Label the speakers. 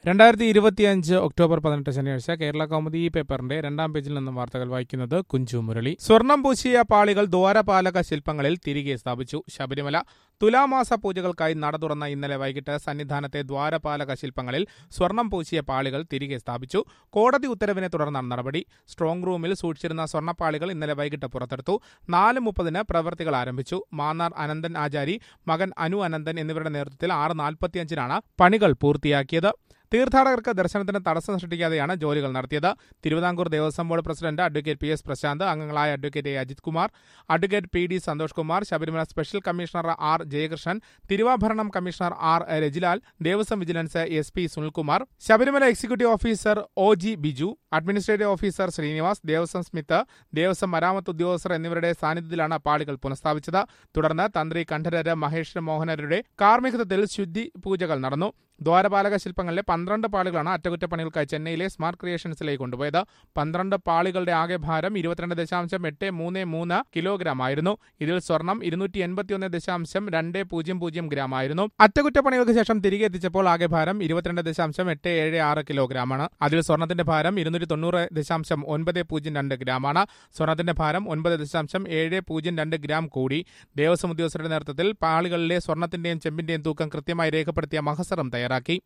Speaker 1: രണ്ടായിരത്തി ഇരുപത്തിയഞ്ച് ഒക്ടോബർ പതിനെട്ട് ശനിയാഴ്ച കേരള കൗമുദി ഈ പേപ്പറിന്റെ രണ്ടാം പേജിൽ നിന്നും വാർത്തകൾ വായിക്കുന്നത് കുഞ്ചു മുരളി സ്വർണം പൂശിയ പാളികൾ ദ്വാരപാലക ശില്പങ്ങളിൽ തിരികെ സ്ഥാപിച്ചു ശബരിമല തുലാമാസ പൂജകൾക്കായി നട തുറന്ന ഇന്നലെ വൈകിട്ട് സന്നിധാനത്തെ ദ്വാരപാലക ശില്പങ്ങളിൽ സ്വർണം പൂശിയ പാളികൾ തിരികെ സ്ഥാപിച്ചു കോടതി ഉത്തരവിനെ തുടർന്നാണ് നടപടി സ്ട്രോങ് റൂമിൽ സൂക്ഷിച്ചിരുന്ന സ്വർണ്ണപ്പാളികൾ ഇന്നലെ വൈകിട്ട് പുറത്തെടുത്തു നാല് മുപ്പതിന് പ്രവൃത്തികൾ ആരംഭിച്ചു മാന്നാർ അനന്തൻ ആചാരി മകൻ അനു അനന്തൻ എന്നിവരുടെ നേതൃത്വത്തിൽ ആറ് നാൽപ്പത്തിയഞ്ചിനാണ് പണികൾ പൂർത്തിയാക്കിയത് തീർത്ഥാടകർക്ക് ദർശനത്തിന് തടസ്സം സൃഷ്ടിക്കാതെയാണ് ജോലികൾ നടത്തിയത് Travancore Devaswom board president advocate P S Prasanth അംഗങ്ങളായ advocate A Ajith Kumar advocate P D Santhosh Kumar Sabarimala special commissioner R Jayakrishnan Thiruvabharanam commissioner R Rajilal Devaswom vigilance S P Sunilkumar Sabarimala executive officer O G Biju administrative officer Srinivas Devaswom smith Devaswom മരാമത്ത് ഉദ്യോഗസ്ഥർ എന്നിവരുടെ സാന്നിധ്യത്തിലാണ് പാളികൾ പുനഃസ്ഥാപിച്ചത് തുടർന്ന് തന്ത്രി കണ്ഠരര് മഹേഷ് മോഹനരുടെ കാർമ്മികത്വത്തിൽ ശുദ്ധി പൂജകൾ നടന്നു ദ്വാരപാലക ശില്പങ്ങളിലെ പന്ത്രണ്ട് പാളികളാണ് അറ്റകുറ്റപ്പണികൾക്കായി ചെന്നൈയിലെ സ്മാർട്ട് ക്രിയേഷൻസിലേക്ക് കൊണ്ടുപോയത് പന്ത്രണ്ട് പാളികളുടെ ആകെ ഭാരം ഇരുപത്തിരണ്ട് ദശാംശം എട്ട് മൂന്ന് മൂന്ന് കിലോഗ്രാം ആയിരുന്നു ഇതിൽ സ്വർണം ഇരുന്നൂറ്റി എൺപത്തിയൊന്ന് ദശാംശം രണ്ട് പൂജ്യം പൂജ്യം ഗ്രാം ആയിരുന്നു അറ്റകുറ്റപ്പണികൾക്ക് ശേഷം തിരികെ എത്തിച്ചപ്പോൾ ആകെ ഭാരം ഇരുപത്തിരണ്ട് ദശാംശം എട്ട് ഏഴ് ആറ് കിലോഗ്രാമാണ് അതിൽ സ്വർണത്തിന്റെ ഭാരം ഇരുന്നൂറ്റി തൊണ്ണൂറ് ദശാംശം ഒൻപത് പൂജ്യം രണ്ട് ഗ്രാമാണ് സ്വർണത്തിന്റെ ഭാരം ഒൻപത് ദശാംശം ഏഴ് പൂജ്യം രണ്ട് ഗ്രാം കൂടി ദേവസ്വം ഉദ്യോഗസ്ഥരുടെ നേതൃത്വത്തിൽ പാളികളിലെ സ്വർണത്തിന്റെയും ചെമ്പിന്റെയും തൂക്കം കൃത്യമായി രേഖപ്പെടുത്തിയ മഹസറും തയ്യാറാക്കി